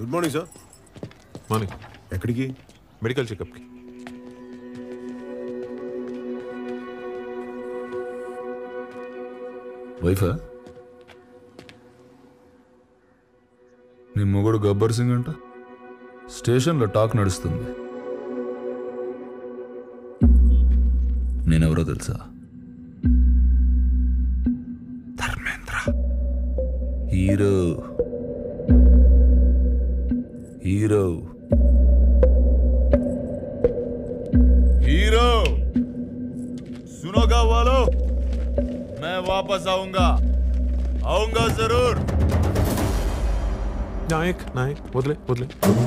Good morning sir morning ఎక్కడికి medical చెకప్కి వైఫా నీ మొగుడు గబ్బర్ సింగ్ అంట స్టేషన్లో టాక్ నడుస్తుంది నేనెవరో తెలుసా ధర్మేంద్ర హీరో హీరో हीरो सुनोगा वालों मैं वापस आऊंगा आऊंगा जरूर నాయక్ నాయక్ వదిలే వదిలే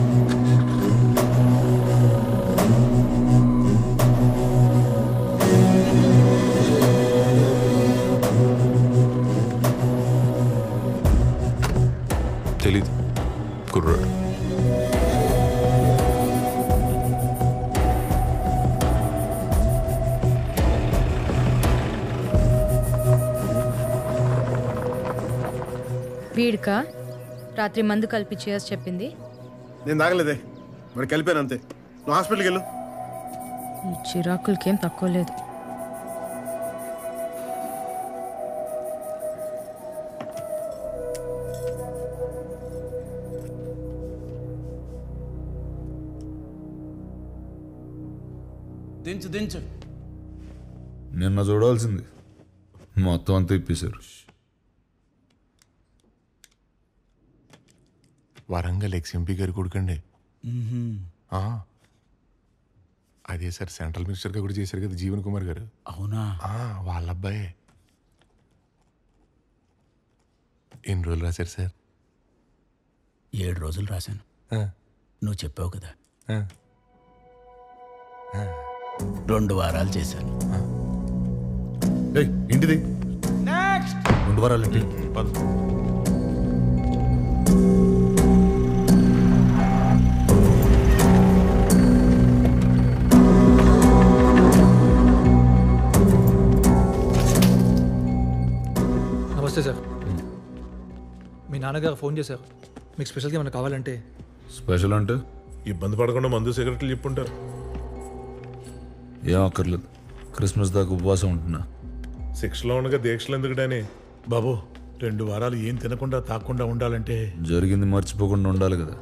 తెలీదు కుర్రాడు వీడికా రాత్రి మందు కలిపి చేసి చెప్పింది నేను తాగలేదే మరి కలిపాను అంతే నువ్వు హాస్పిటల్కి వెళ్ళు ఈ చిరాకులకేం తక్కువ లేదు దించు దించు నిన్న చూడాల్సింది మొత్తం అంతా ఇప్పేశారు వరంగల్ ఎక్స్ ఎంపీ గారి కొడుకండి ఆ. అదే సార్ సెంట్రల్ మినిస్టర్గా కూడా చేశారు కదా జీవన్ కుమార్ గారు అవునా ఆ, వాళ్ళ అబ్బాయే ఎన్ని రోజులు రాశారు సార్ ఏడు రోజులు రాశాను ఆ, నువ్వు చెప్పావు కదా ఆ. రెండు వారాలు చేశాను ఏయ్, ఇంటిది రెండు వారాలు ఇంటి పద నమస్తే సార్ మీ నాన్నగారు ఫోన్ చేశారు మీకు స్పెషల్గా ఏమైనా కావాలంటే స్పెషల్ అంటే ఇబ్బంది పడకుండా మందు సిగరెట్లు చెప్పుంటారు ఏం అక్కర్లేదు క్రిస్మస్ దాకా ఉపవాసం ఉంటున్నా శిక్షలో ఉండగా దీక్షలు ఎందుకుడని బాబు రెండు వారాలు ఏం తినకుండా తాకుండా ఉండాలంటే జరిగింది మర్చిపోకుండా ఉండాలి కదా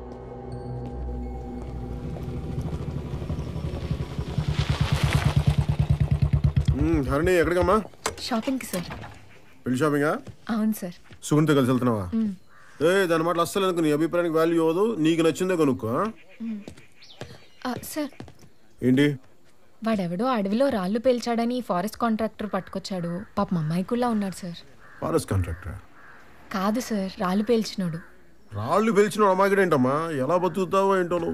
మ్మ్, హరిణి ఎక్కడికమ్మా షాపింగ్కి సార్ పెళ్లి షాపింగా అవును సార్ సుగుణితో కలిసి వెళ్తున్నావా ఏ దాని మాటలు అస్సలు అనుకో నీ అభిప్రాయానికి వాల్యూ ఇవ్వదు నీకు నచ్చిందే కొనుక్కో ఆ? ఆ, సార్ ఏంటి వాడెవడో అడవిలో రాళ్ళు పేల్చాడని ఫారెస్ట్ కాంట్రాక్టర్ పట్టుకొచ్చాడు పాప అమ్మాయికుల్లా ఉన్నాడు సార్ ఫారెస్ట్ కాంట్రాక్టర్ కాదు సార్ రాళ్ళు పేల్చినాడు రాళ్ళు పిలిచిన అమాయకుడు ఏంటమ్మా ఎలా బతుకుతావో ఏంటో నువ్వు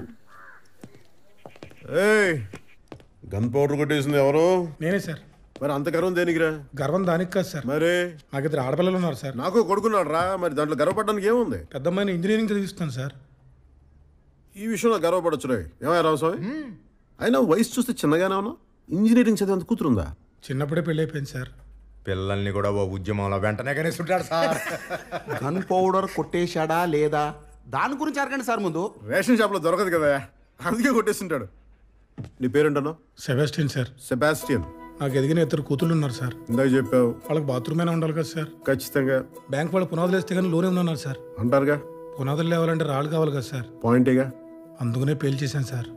ఏయ్ గన్ పౌడర్ కొట్టేసింది ఎవరు నేనే సార్ మరి అంత గర్వం దేనికిరా గర్వం దానికి కాదు సార్ మరి నాకు ఇద్దరు ఆడపిల్లలు ఉన్నారు సార్ నాకు కొడుకున్నాడు రా మరి దాంట్లో గర్వపడడానికి ఏముంది పెద్దమ్మాయిని ఇంజనీరింగ్ చదివిస్తాను సార్ ఈ విషయంలో గర్వపడచ్చు రే ఏమయ్య రామస్వామి అయినా వయసు చూస్తే చిన్నగానే ఉన్నా ఇంజనీరింగ్ చదివేంత కూతురుందా చిన్నప్పుడే పెళ్ళి అయిపోయింది సార్ పిల్లల్ని కూడా ఓ ఉద్యమంలో వెంటనే కనేస్తుంటాడు సార్ గన్ పౌడర్ కొట్టేశాడా లేదా దాని గురించి అడగండి సార్ ముందు రేషన్ షాప్లో దొరకదు కదా అందుకే కొట్టేస్తుంటాడు నీ పేరేంటన్నా సెబాస్టియన్ సార్ సెబాస్టియన్ నాకు ఎదిగిన ఇద్దరు కూతుళ్ళు ఉన్నారు సార్ ఇందాక చెప్పావు వాళ్ళకి బాత్రూమ్ అయినా ఉండాలి కదా సార్ ఖచ్చితంగా బ్యాంక్ వాళ్ళు పునాదులు వేస్తే కానీ లోనే ఉన్నారు సార్ అంటారుగా పునాదులు లేవాలంటే రాళ్ళు కావాలి కదా సార్ పాయింటేగా అందుకనే పేల్ చేశాను సార్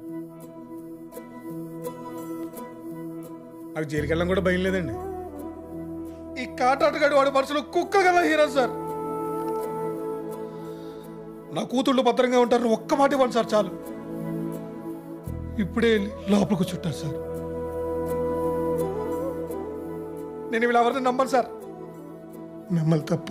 నాకు జైలుకి వెళ్ళడం కూడా భయం లేదండి ఈ కాటాటగాడి వాడి మనసులో కుక్క కదా హీరో సార్ నా కూతుళ్ళు భద్రంగా ఉంటారు ఒక్క మాట ఇవ్వండి సార్ చాలు ఇప్పుడే వెళ్ళి లోపలికి చుట్టారు సార్ నేను వీళ్ళు ఎవరిని నమ్మను సార్ మిమ్మల్ని తప్ప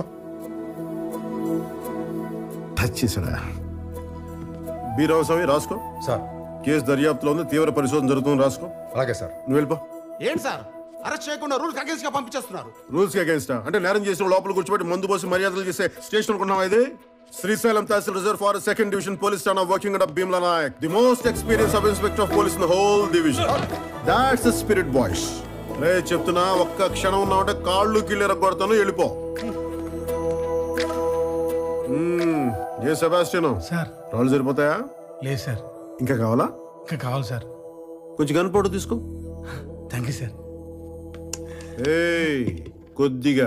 టచ్ చేశాడా బి రామస్వామి రాసుకో సార్ కేసు దర్యాప్తులో ఉంది తీవ్ర పరిశోధన జరుగుతుంది రాసుకో అలాగే సార్ నువ్వు వెళ్ళిపో ఏంటి సార్ అరెస్ట్ చేయకుండా రూల్స్ అగేన్స్ గా పంపించేస్తున్నారు రూల్స్ అగేన్స్ట్ అంటే నేరం చేసిన లోపల కూర్చోబెట్టి మందు పోసి మర్యాదలు చేసే స్టేషన్ అనుకున్నావా ఇది Srisailam tehsil reserve forest second division police station working and Bheemla Nayak the most experience sub inspector of police in whole division that's the spirit boys రే చెప్తున్నా ఒక్క క్షణం ఉన్నావంటే కాళ్ళు కిళ్ళెర కొడతాను వెళ్ళిపో మ్మ్. ఏ సెబాస్టియన్ సార్ రాళ్ళు సరిపోతాయా లేదు సార్ ఇంకా కావాలా ఇంకా కావాలి సార్ కొంచెం గన్ పౌడర్ తీసుకో థ్యాంక్ యూ సార్ ఏయ్ కొద్దిగా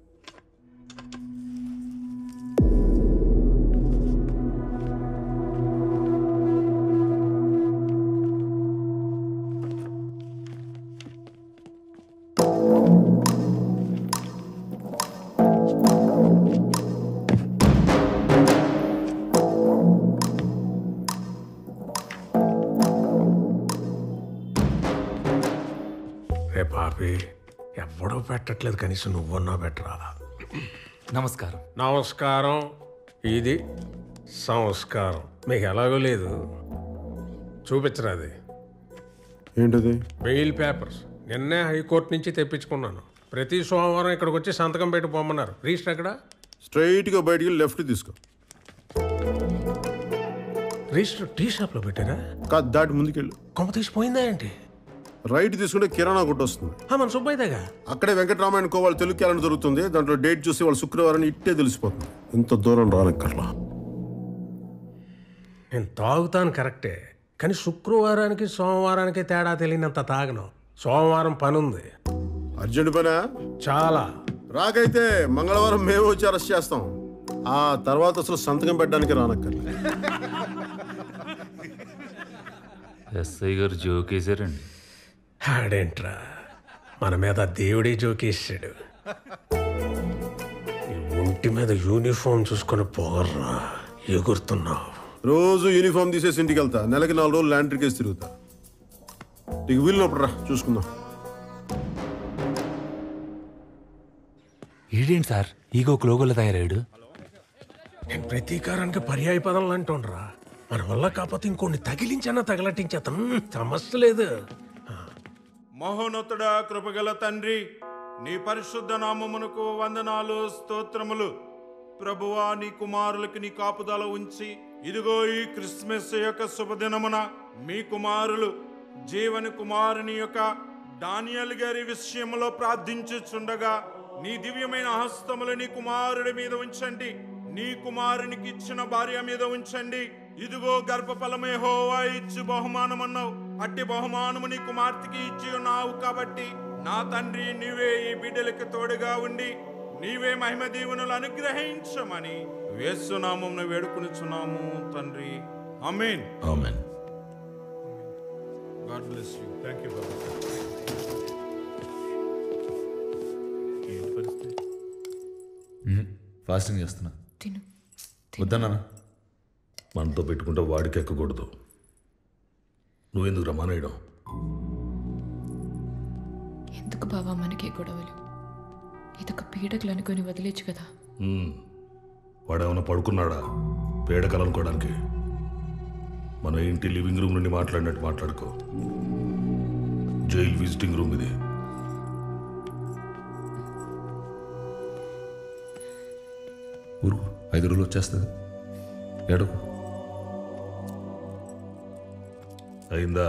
రే పాపి ఎవడో పెట్టట్లేదు కనీసం నువ్వన్నా పెట్టరా నమస్కారం నమస్కారం ఇది సంస్కారం మీకు ఎలాగో లేదు చూపించరా అది ఏంటది బెయిల్ పేపర్స్ నిన్నే హైకోర్టు నుంచి తెప్పించుకున్నాను ప్రతి సోమవారం ఇక్కడికి వచ్చి సంతకం పెట్టి పొమ్మన్నారు రిజిస్టర్ ఎక్కడ స్ట్రైట్ గా బయటికి లెఫ్ట్ తీసుకో రిజిస్టర్ టీ షాప్లో పెట్టారా కాదు దాటి ముందుకెళ్ళు కొమ్మ తీసిపోయిందా ఏంటి రైట్ తీసుకుంటే కిరాణా కొట్టు వస్తుంది ఆ, మన సుబ్బయ్యదేగా అక్కడే వెంకటరామాయణ కోవాళ్ళు తెలుగు క్యాలెండర్ దొరుకుతుంది దాంట్లో డేట్ చూసి వాళ్ళు శుక్రవారం ఇట్టే తెలిసిపోతుంది ఇంత దూరం రానక్కర్లా నేను తాగుతాను కరెక్టే కానీ శుక్రవారానికి సోమవారానికి తేడా తెలియనంత తాగను సోమవారం పని ఉంది అర్జెంట్ పనా చాలా రాకైతే మంగళవారం మేము వచ్చి అరెస్ట్ చేస్తాం ఆ తర్వాత అసలు సంతకం పెట్టడానికి రానక్కర్లా ఎస్ఐ గారు జోకేశారండి ఆడేంట్రా మన మీద దేవుడే జోకేసాడు ఈ ఒంటి మీద యూనిఫామ్ చూసుకొని పోగర్రా ఎగురుతున్నావు రోజు యూనిఫామ్ తీసేసి ఇంటికి వెళ్తా నెలకి నాలుగు రోజులు ల్యాండ్ కేసు తిరుగుతా నీకు వీలునప్పుడు రా చూసుకుందాం ఈడేంటి సార్ ఈగో లోగోలో తయారయ్యాడు నేను ప్రతీకారానికి పర్యాయ పదం అంటుండ్రా మన వల్ల కాకపోతే ఇంకొన్ని తగిలించన్నా తగలటించేస్తాం సమస్య లేదు మహోన్నతుడా కృపగల తండ్రి నీ పరిశుద్ధ నామమునకు వందనాలు స్తోత్రములు ప్రభువా నీ కుమారులకి నీ కాపుదల ఉంచి ఇదిగో ఈ క్రిస్మస్ యొక్క శుభదినమున మీ కుమారులు జీవని కుమారుని యొక్క డానియల్ గారి విషయంలో ప్రార్థించుచుండగా నీ దివ్యమైన హస్తములు నీ కుమారుడి మీద ఉంచండి నీ కుమారునికి ఇచ్చిన భార్య మీద ఉంచండి ఇదిగో గర్భఫలమే హోవా ఇచ్చి బహుమానం అన్నావు అట్టి బహుమానము నీ కుమార్తెకి ఇచ్చి ఉన్నావు కాబట్టి నా తండ్రి నీవే ఈ బిడ్డలకి తోడుగా ఉండి నీవే మహిమ దీవెనలు అనుగ్రహించమని వేస్తున్నాము వేడుకునిచున్నాము తండ్రి అమీన్ amen God bless you thank you fasting చేస్తున్నా తిను వద్దన్నా మనతో పెట్టుకుంటే వాడికి ఎక్కకూడదు నువ్వెందుకు రమ్మనేయడం ఎందుకు బావా మనకే గొడవలు ఇదొక పీడకలు అనుకొని వదిలేచ్చు కదా వాడేమైనా పడుకున్నాడా పేడకలు అనుకోవడానికి మన ఇంటి లివింగ్ రూమ్ నుండి మాట్లాడినట్టు మాట్లాడుకో జైల్ విజిటింగ్ రూమ్ ఇది ఊరుకు ఐదు రోజులు వచ్చేస్తుంది ఏడకు అయిందా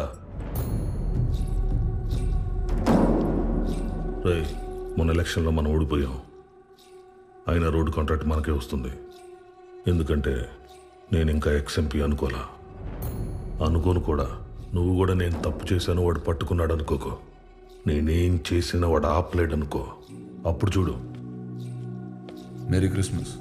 రే మొన్న ఎలక్షన్లో మనం ఓడిపోయాం అయినా రోడ్డు కాంట్రాక్ట్ మనకే వస్తుంది ఎందుకంటే నేను ఇంకా ఎక్స్ఎంపీ అనుకోలా అనుకోను కూడా నువ్వు కూడా నేను తప్పు చేశాను వాడు పట్టుకున్నాడు అనుకోకు నేనేం చేసినా వాడు ఆపలేడు అనుకో అప్పుడు చూడు మెరీ క్రిస్మస్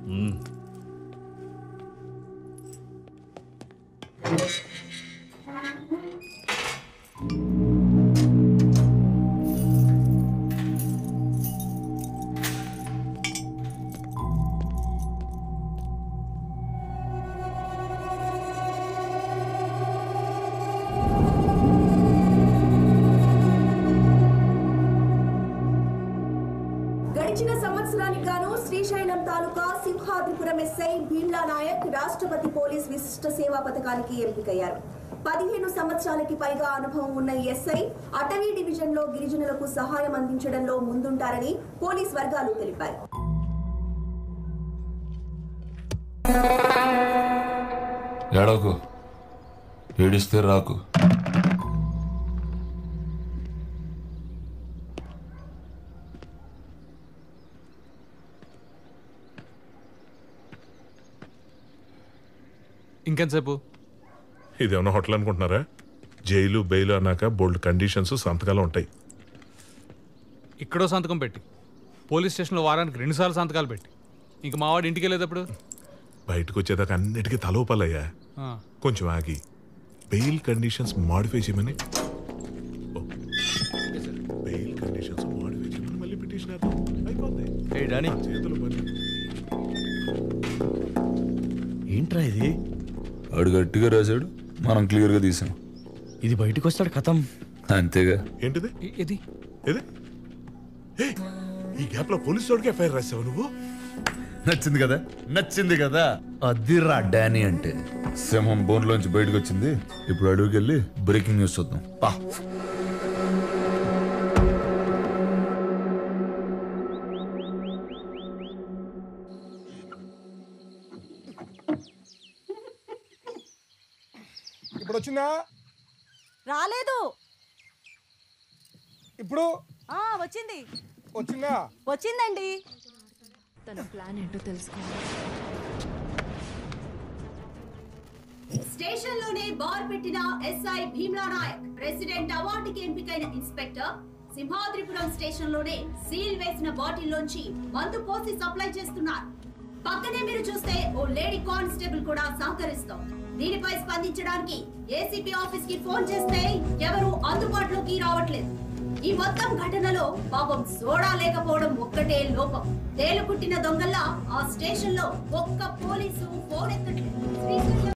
గడిచిన సంవత్సరానికి గాను శ్రీశైలం తాలూకా సింహాద్రిపురం ఎస్ఐ భీమ్లా నాయక్ రాష్ట్రపతి పోలీస్ విశిష్ట సేవా పథకానికి ఎంపికయ్యారు పదిహేను సంవత్సరాలకి పైగా అనుభవం ఉన్న ఈ ఎస్ఐ అటవీ డివిజన్ లో గిరిజనులకు సహాయం అందించడంలో ముందుంటారని పోలీస్ వర్గాలు తెలిపారు ఏడవకు ఏడిస్తే రాకు ఇంకెంతసేపు ఇదేమన్నా హోటల్ అనుకుంటున్నారా జైలు బెయిల్ అన్నాక బోల్డ్ కండిషన్స్ సంతకాలు ఉంటాయి ఇక్కడో సంతకం పెట్టి పోలీస్ స్టేషన్లో వారానికి రెండుసార్లు సంతకాలు పెట్టి ఇంక మావాడు ఇంటికి వెళ్ళేటప్పుడు బయటకు వచ్చేదాకా అన్నిటికీ తలోపాలయ్యా ఆ. కొంచెం ఆగి బెయిల్ కండిషన్స్ మాడిఫై చేయమని ఓ. బెయిల్ కండిషన్స్ మాడిఫై చేయమని మళ్ళీ పిటిషన్ అయిపోద్ది ఏయ్ డానీ. నా చేతులు పని ఏంట్రా ఇది ఆడు గట్టిగా రాశాడు మనం క్లియర్గా తీసాం ఇది బయటకు వస్తాడు కథం అంతేగా ఏంటిది ఇది ఏది ఏ, ఈ గ్యాప్ లో పోలీసు వాడికి ఎఫ్ఐఆర్ రాసావు నువ్వు నచ్చింది కదా నచ్చింది కదా అదిరా డానీ అంటే సింహం బోన్లోంచి బయటకు వచ్చింది ఇప్పుడు అడవికి వెళ్ళి బ్రేకింగ్ న్యూస్ చూద్దాం పా ఇప్పుడు వచ్చిందా రాలేదు ఇప్పుడు ఆ వచ్చింది వచ్చిందా వచ్చిందండి తన ప్లాన్ ఏంటో తెలుసుకోవాలి స్టేషన్ లోనే బార్ పెట్టిన ఎస్ఐ భీమ్లా నాయక్ ప్రెసిడెంట్ అవార్డుకి ఎంపికైన ఇన్స్పెక్టర్ సింహాద్రిపురం స్టేషన్ లోనే సీల్ వేసిన బాటిల్ లోంచి మందు పోసి సప్లై చేస్తున్నారు పక్కనే మీరు చూస్తే ఓ లేడీ కానిస్టేబుల్ కూడా సహకరిస్తాం దీనిపై స్పందించడానికి ఏసీపీ ఆఫీస్ కి ఫోన్ చేస్తే ఎవరు అందుబాటులోకి రావట్లేదు ఈ మొత్తం ఘటనలో పాపం సోడా లేకపోవడం ఒక్కటే లోపం తేలుకుట్టిన దొంగల్లా ఆ స్టేషన్ లో ఒక్క పోలీసు ఫోన్ ఎత్తట్లేదు